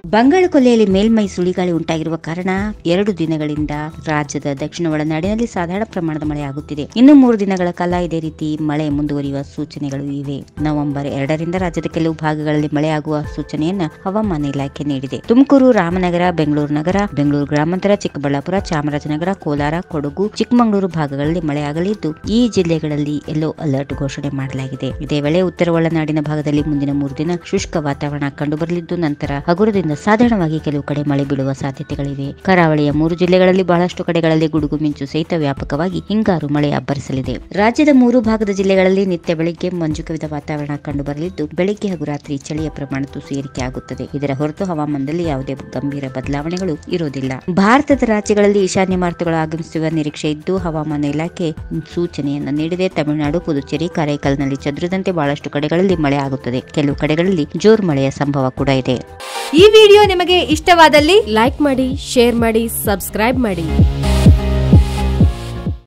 ಬಂಗಾಳ ಕೊಲ್ಲಿಯಲ್ಲಿ ಮೇಲ್ಮೈ ಸುಳಿಗಾಳಿ ಉಂಟಾಗಿರುವ ಕಾರಣ ಎರಡು ದಿನಗಳಿಂದ ರಾಜ್ಯದ ದಕ್ಷಿಣ ಒಳನಾಡಿನಲ್ಲಿ ಸಾಧಾರಣ ಪ್ರಮಾಣದ ಮಳೆ ಆಗುತ್ತಿದೆ ಇನ್ನು ಮೂರು ದಿನಗಳ ಕಾಲ ಇದೇ ರೀತಿ ಮಳೆ ಮುಂದುವರಿಯುವ ಸೂಚನೆಗಳು ಇವೆ ನವೆಂಬರ್ ಎರಡರಿಂದ ರಾಜ್ಯದ ಕೆಲವು ಭಾಗಗಳಲ್ಲಿ ಮಳೆಯಾಗುವ ಸೂಚನೆಯನ್ನ ಹವಾಮಾನ ಇಲಾಖೆ ನೀಡಿದೆ ತುಮಕೂರು ರಾಮನಗರ ಬೆಂಗಳೂರು ನಗರ ಬೆಂಗಳೂರು ಗ್ರಾಮಾಂತರ ಚಿಕ್ಕಬಳ್ಳಾಪುರ ಚಾಮರಾಜನಗರ ಕೋಲಾರ ಕೊಡಗು ಚಿಕ್ಕಮಗಳೂರು ಭಾಗಗಳಲ್ಲಿ ಮಳೆಯಾಗಲಿದ್ದು ಈ ಜಿಲ್ಲೆಗಳಲ್ಲಿ ಯೆಲ್ಲೋ ಅಲರ್ಟ್ ಘೋಷಣೆ ಮಾಡಲಾಗಿದೆ ಇದೇ ವೇಳೆ ಉತ್ತರ ಒಳನಾಡಿನ ಭಾಗದಲ್ಲಿ ಮುಂದಿನ ಮೂರು ದಿನ ಶುಷ್ಕ ವಾತಾವರಣ ಕಂಡುಬರಲಿದ್ದು ನಂತರ ಹಗುರದಿಂದ ಸಾಧಾರಣವಾಗಿ ಕೆಲವು ಕಡೆ ಮಳೆ ಬೀಳುವ ಸಾಧ್ಯತೆಗಳಿವೆ ಕರಾವಳಿಯ ಮೂರು ಜಿಲ್ಲೆಗಳಲ್ಲಿ ಬಹಳಷ್ಟು ಕಡೆಗಳಲ್ಲಿ ಗುಡುಗು ಮಿಂಚು ಸಹಿತ ವ್ಯಾಪಕವಾಗಿ ಹಿಂಗಾರು ಮಳೆ ಅಬ್ಬರಿಸಲಿದೆ ರಾಜ್ಯದ ಮೂರು ಭಾಗದ ಜಿಲ್ಲೆಗಳಲ್ಲಿ ನಿತ್ಯ ಬೆಳಿಗ್ಗೆ ಮಂಜು ಕವಿದ ವಾತಾವರಣ ಕಂಡುಬರಲಿದ್ದು ಬೆಳಿಗ್ಗೆ ಹಾಗೂ ರಾತ್ರಿ ಚಳಿಯ ಪ್ರಮಾಣ ತುಸು ಏರಿಕೆ ಆಗುತ್ತದೆ ಇದರ ಹೊರತು ಹವಾಮಾನದಲ್ಲಿ ಯಾವುದೇ ಗಂಭೀರ ಬದಲಾವಣೆಗಳು ಇರುವುದಿಲ್ಲ ಭಾರತದ ರಾಜ್ಯಗಳಲ್ಲಿ ಈಶಾನ್ಯ ಮಾರುತಗಳು ಆಗಮಿಸುವ ನಿರೀಕ್ಷೆ ಇದ್ದು ಹವಾಮಾನ ಇಲಾಖೆ ಸೂಚನೆಯನ್ನು ನೀಡಿದೆ ತಮಿಳುನಾಡು ಪುದುಚೇರಿ ಕರೈಕಲ್ನಲ್ಲಿ ಚದುರಿದಂತೆ ಬಹಳಷ್ಟು ಕಡೆಗಳಲ್ಲಿ ಮಳೆ ಆಗುತ್ತದೆ ಕೆಲವು ಕಡೆಗಳಲ್ಲಿ ಜೋರು ಮಳೆಯ ಸಂಭವ ಕೂಡ ಇದೆ ಈ ವಿಡಿಯೋ ನಿಮಗೆ ಇಷ್ಟವಾದಲ್ಲಿ ಲೈಕ್ ಮಾಡಿ ಶೇರ್ ಮಾಡಿ ಸಬ್ಸ್ಕ್ರೈಬ್ ಮಾಡಿ